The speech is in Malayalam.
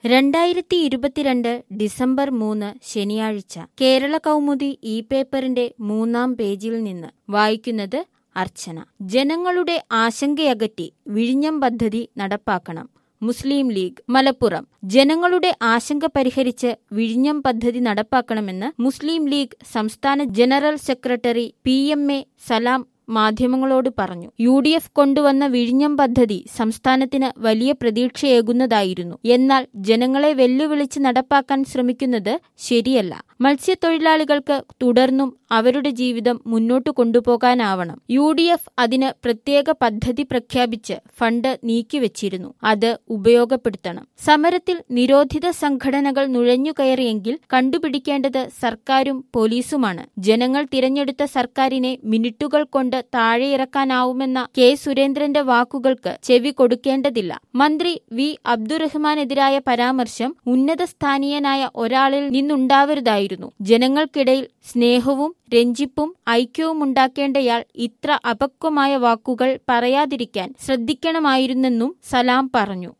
രണ്ടായിരത്തി ഇരുപത്തിരണ്ട് ഡിസംബർ മൂന്ന് ശനിയാഴ്ച കേരള കൗമുദി ഇ പേപ്പറിന്റെ മൂന്നാം പേജിൽ നിന്ന് വായിക്കുന്നത് അർച്ചന ജനങ്ങളുടെ ആശങ്കയകറ്റി വിഴിഞ്ഞം പദ്ധതി നടപ്പാക്കണം മുസ്ലിം ലീഗ് മലപ്പുറം ജനങ്ങളുടെ ആശങ്ക പരിഹരിച്ച് വിഴിഞ്ഞം പദ്ധതി നടപ്പാക്കണമെന്ന് മുസ്ലിം ലീഗ് സംസ്ഥാന general secretary P M A Salam മാധ്യമങ്ങളോട് പറഞ്ഞു യു ഡി എഫ് കൊണ്ടുവന്ന വിഴിഞ്ഞം പദ്ധതി സംസ്ഥാനത്തിന് വലിയ പ്രതീക്ഷയേകുന്നതായിരുന്നു എന്നാൽ ജനങ്ങളെ വെല്ലുവിളിച്ച് നടപ്പാക്കാൻ ശ്രമിക്കുന്നത് ശരിയല്ല മത്സ്യത്തൊഴിലാളികൾക്ക് തുടർന്നും അവരുടെ ജീവിതം മുന്നോട്ടു കൊണ്ടുപോകാനാവണം യു ഡി എഫ് അതിന് പ്രത്യേക പദ്ധതി പ്രഖ്യാപിച്ച് ഫണ്ട് നീക്കിവച്ചിരുന്നു അത് ഉപയോഗപ്പെടുത്തണം സമരത്തിൽ നിരോധിത സംഘടനകൾ നുഴഞ്ഞുകയറിയെങ്കിൽ കണ്ടുപിടിക്കേണ്ടത് സർക്കാരും പോലീസുമാണ് ജനങ്ങൾ തിരഞ്ഞെടുത്ത സർക്കാരിനെ മിനിറ്റുകൾ കൊണ്ട് താഴെയിറക്കാനാവുമെന്ന കെ സുരേന്ദ്രന്റെ വാക്കുകൾക്ക് ചെവി കൊടുക്കേണ്ടതില്ല മന്ത്രി വി അബ്ദുറഹ്മാനെതിരായ പരാമർശം ഉന്നത സ്ഥാനീയനായ ഒരാളിൽ നിന്നുണ്ടാവരുതായിരുന്നു ജനങ്ങൾക്കിടയിൽ സ്നേഹവും രഞ്ജിപ്പും ഐക്യവും ഉണ്ടാക്കേണ്ടയാൾ ഇത്ര അപക്വമായ വാക്കുകൾ പറയാതിരിക്കാൻ ശ്രദ്ധിക്കണമായിരുന്നെന്നും സലാം പറഞ്ഞു